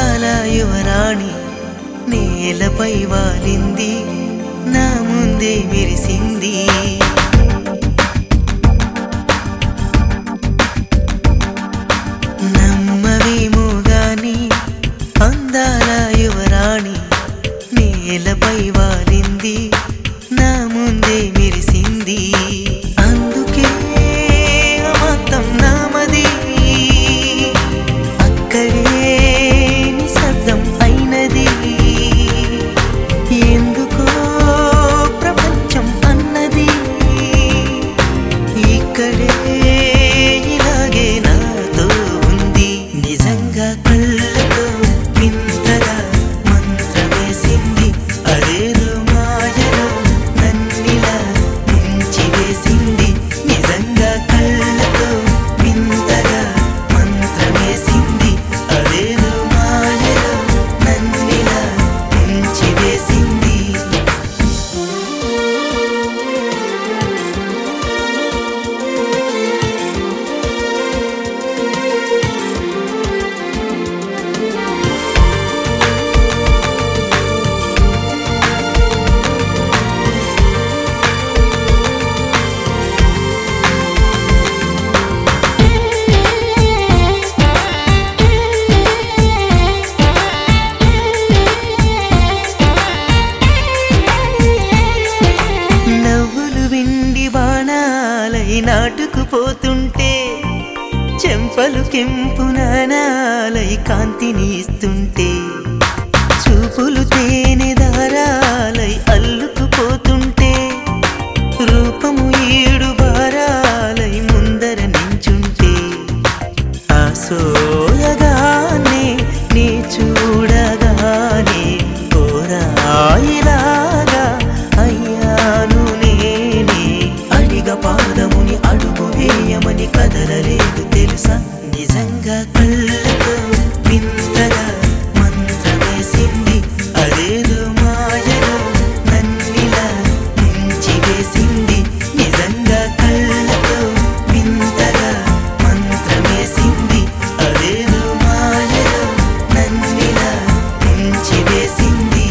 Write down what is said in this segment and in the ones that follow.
అందాల యువరాణి నేలపై వాలింది నా ముందే మెరిసింది నమ్మవేమో గాని అందాల యువరాణి నేలపై వాలింది నా ముందే మెరిసింది అందుకే మొత్తం నామది అక్కడే నిశ్శబ్దం అయినది ఎందుకో ప్రపంచం అన్నది ఇక్కడే ఇలాగే నాతో ఉంది నిజంగా కళ్ళతో వింతగా మంత్రమేసింది అదేదో మాయలో నన్నిలా ముంచి వేసింది నిజంగా కళ్ళతో వింతగా మంత్రమేసింది అదేదో మాయలో నన్నిలా ముంచి వేసింది నవ్వులు విండి బాణాలై నాటుకుపోతుంటే చెంపలు కెంపు నాణాలై కాంతిని ఇస్తుంటే చూపులు తేనె దారాలై అల్లుకుపోతుంటే రూపము ఏడు బారాలై ముందర నించుంటే ఆ సోయగానే నీ చూడగానే కోరాయిలాగా అయ్యాను నేనే అడిగ పాదముని అడుగు వేయమని కదలలేదు తెలుసా నిజంగా కళ్ళతో వింతగా మంత్రమేసింది అదేదో మాయలో నన్నిలా ముంచి వేసింది నిజంగా కళ్ళతో వింతగా మంత్రమేసింది అదేదో మాయలో నన్నిలా ముంచి వేసింది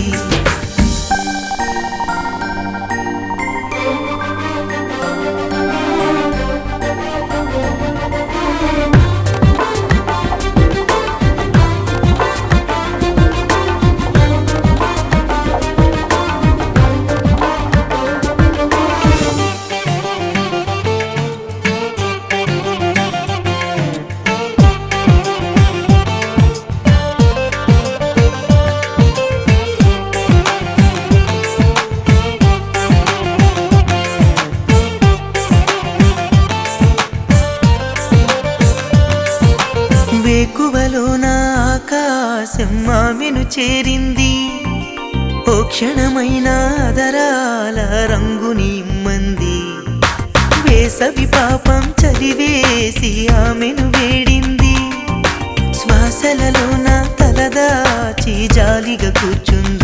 వేకువలో నా ఆకాశం ఆమెను చేరింది ఓ క్షణమైన అదరాల రంగుని ఇమ్మంది వేసవి పాపం చలివేసి ఆమెను వేడింది శ్వాసలలో నా తలదాచి జాలిగా కూర్చుంది